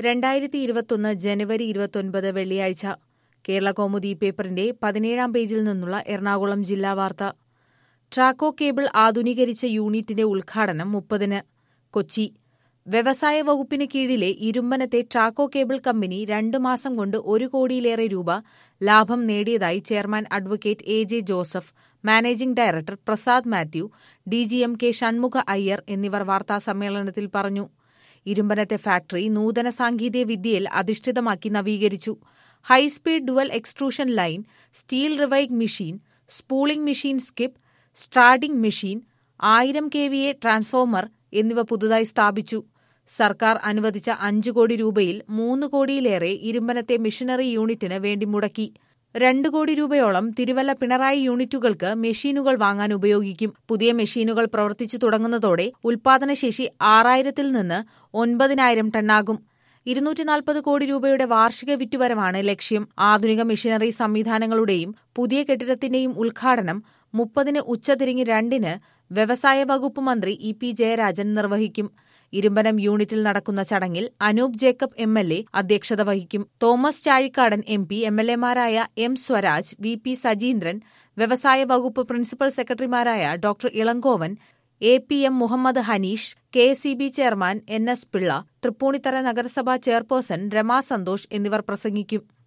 രണ്ടായിരത്തി ഇരുപത്തൊന്ന് ജനുവരി ഇരുപത്തൊൻപത് വെള്ളിയാഴ്ച കേരള കൗമുദി പേപ്പറിന്റെ പതിനേഴാം പേജിൽ നിന്നുള്ള എറണാകുളം ജില്ലാ വാർത്ത ട്രാക്കോ കേബിൾ ആധുനീകരിച്ച യൂണിറ്റിന്റെ ഉദ്ഘാടനം മുപ്പതിന് കൊച്ചി വ്യവസായ വകുപ്പിന് കീഴിലെ ഇരുമ്പനത്തെ ട്രാക്കോ കേബിൾ കമ്പനി രണ്ടു മാസം കൊണ്ട് ഒരു കോടിയിലേറെ രൂപ ലാഭം നേടിയതായി chairman advocate A J Joseph managing director Prasad Mathew DGM K Shanmukha Iyer എന്നിവർ വാർത്താസമ്മേളനത്തിൽ പറഞ്ഞു ഇരുമ്പനത്തെ ഫാക്ടറി നൂതന സാങ്കേതിക വിദ്യയിൽ അധിഷ്ഠിതമാക്കി നവീകരിച്ചു high speed dual extrusion line steel റിവൈഗ് machine spooling machine skip stranding machine ആയിരം കെ വി എ ട്രാൻസ്ഫോമർ എന്നിവ പുതുതായി സ്ഥാപിച്ചു സർക്കാർ അനുവദിച്ച അഞ്ചു കോടി രൂപയിൽ മൂന്ന് കോടിയിലേറെ ഇരുമ്പനത്തെ മിഷനറി യൂണിറ്റിന് വേണ്ടി മുടക്കി രണ്ടു കോടി രൂപയോളം തിരുവല്ല പിണറായി യൂണിറ്റുകൾക്ക് മെഷീനുകൾ വാങ്ങാൻ ഉപയോഗിക്കും പുതിയ മെഷീനുകൾ പ്രവർത്തിച്ചു തുടങ്ങുന്നതോടെ ഉൽപാദനശേഷി ആറായിരത്തിൽ നിന്ന് ഒൻപതിനായിരം ടണ്ണാകും ഇരുന്നൂറ്റി നാൽപ്പത് കോടി രൂപയുടെ വാർഷിക വിറ്റുവരവാണ് ലക്ഷ്യം ആധുനിക മെഷീനറി സംവിധാനങ്ങളുടെയും പുതിയ കെട്ടിടത്തിന്റെയും ഉദ്ഘാടനം മുപ്പതിന് ഉച്ചതിരിഞ്ഞ് രണ്ടിന് വ്യവസായ വകുപ്പ് മന്ത്രി ഇ പി ജയരാജൻ നിർവഹിക്കും ഇരുമ്പനം യൂണിറ്റിൽ നടക്കുന്ന ചടങ്ങിൽ Anoop Jacob M L A അധ്യക്ഷത വഹിക്കും Thomas Chazhikadan M P M L എമാരായ M Swaraj V P Sajeendran വ്യവസായ വകുപ്പ് പ്രിൻസിപ്പൽ സെക്രട്ടറിമാരായ doctor Elangovan A P M Muhammad Hanish K C B chairman N S Pillai Thrippunithura നഗരസഭാ ചെയർപേഴ്സൺ രമാ സന്തോഷ് എന്നിവർ പ്രസംഗിക്കും